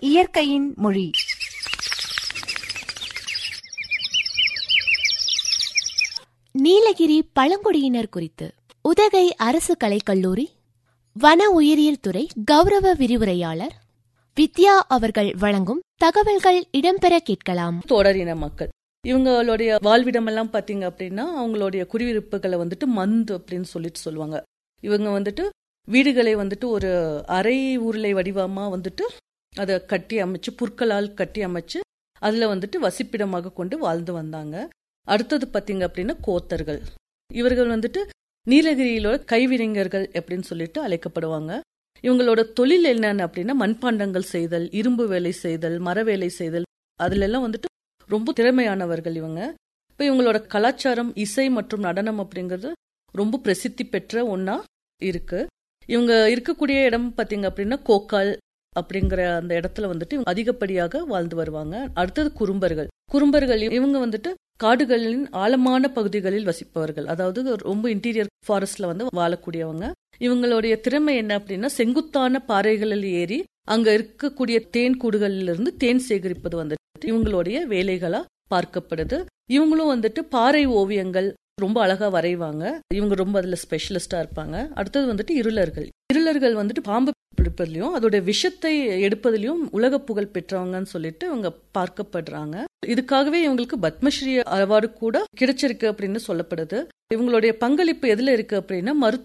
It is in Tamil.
இயற்கையின் மொழி நீலகிரி பழங்குடியினர் குறித்து உதகை அரசு கலைக்கல்லூரி வன உயிரியல் துறை கௌரவ விரிவுரையாளர் வித்யா அவர்கள் வழங்கும் தகவல்கள் இடம்பெற கேட்கலாம் தொடரின மக்கள் இவங்களுடைய வாழ்விடம் எல்லாம் பாத்தீங்க அப்படின்னா அவங்களுடைய குடியிருப்புகளை வந்துட்டு மந்து அப்படின்னு சொல்லிட்டு சொல்லுவாங்க இவங்க வந்துட்டு வீடுகளை வந்துட்டு ஒரு அரை உருளை வடிவமா வந்துட்டு அதை கட்டி அமைச்சு புற்களால் கட்டி அமைச்சு அதுல வந்துட்டு வசிப்பிடமாக கொண்டு வாழ்ந்து வந்தாங்க அடுத்தது பாத்தீங்க அப்படின்னா கோத்தர்கள் இவர்கள் வந்துட்டு நீலகிரியில கைவினைஞர்கள் அப்படின்னு சொல்லிட்டு அழைக்கப்படுவாங்க இவங்களோட தொழில் என்னன்னு அப்படின்னா மண்பாண்டங்கள் செய்தல் இரும்பு வேலை செய்தல் மர வேலை செய்தல் அதுல எல்லாம் வந்துட்டு ரொம்ப திறமையானவர்கள் இவங்க இப்ப இவங்களோட கலாச்சாரம் இசை மற்றும் நடனம் அப்படிங்கிறது ரொம்ப பிரசித்தி பெற்ற ஒன்னா இருக்கு இவங்க இருக்கக்கூடிய இடம் பாத்தீங்க அப்படின்னா கோக்கால் அப்படிங்கிற அந்த இடத்துல வந்துட்டு இவங்க அதிகப்படியாக வாழ்ந்து வருவாங்க அடுத்தது குறும்பர்கள் குறும்பர்கள் இவங்க வந்துட்டு காடுகளின் ஆழமான பகுதிகளில் வசிப்பவர்கள் அதாவது ரொம்ப இன்டீரியர் ஃபாரஸ்ட்ல வந்து வாழக்கூடியவங்க இவங்களுடைய திறமை என்ன அப்படின்னா செங்குத்தான பாறைகளில் ஏறி அங்க இருக்கக்கூடிய தேன் கூடுகளிலிருந்து தேன் சேகரிப்பது வந்துட்டு இவங்களுடைய வேலைகளா பார்க்கப்படுது இவங்களும் வந்துட்டு பாறை ஓவியங்கள் ரொம்ப அழகா வரைவாங்க இவங்க ரொம்ப அதுல ஸ்பெஷலிஸ்டா இருப்பாங்க அடுத்தது வந்துட்டு இருளர்கள் இருளர்கள் வந்துட்டு பாம்பு பிடிப்பதிலையும் அதோட விஷத்தை எடுப்பதிலையும் உலக புகழ் பெற்றவங்கன்னு சொல்லிட்டு இவங்க பார்க்கப்படுறாங்க இதுக்காகவே இவங்களுக்கு பத்மஸ்ரீ அவார்டு கூட கிடைச்சிருக்கு அப்படின்னு சொல்லப்படுது இவங்களுடைய பங்களிப்பு எதுல இருக்கு அப்படின்னா மருத்துவ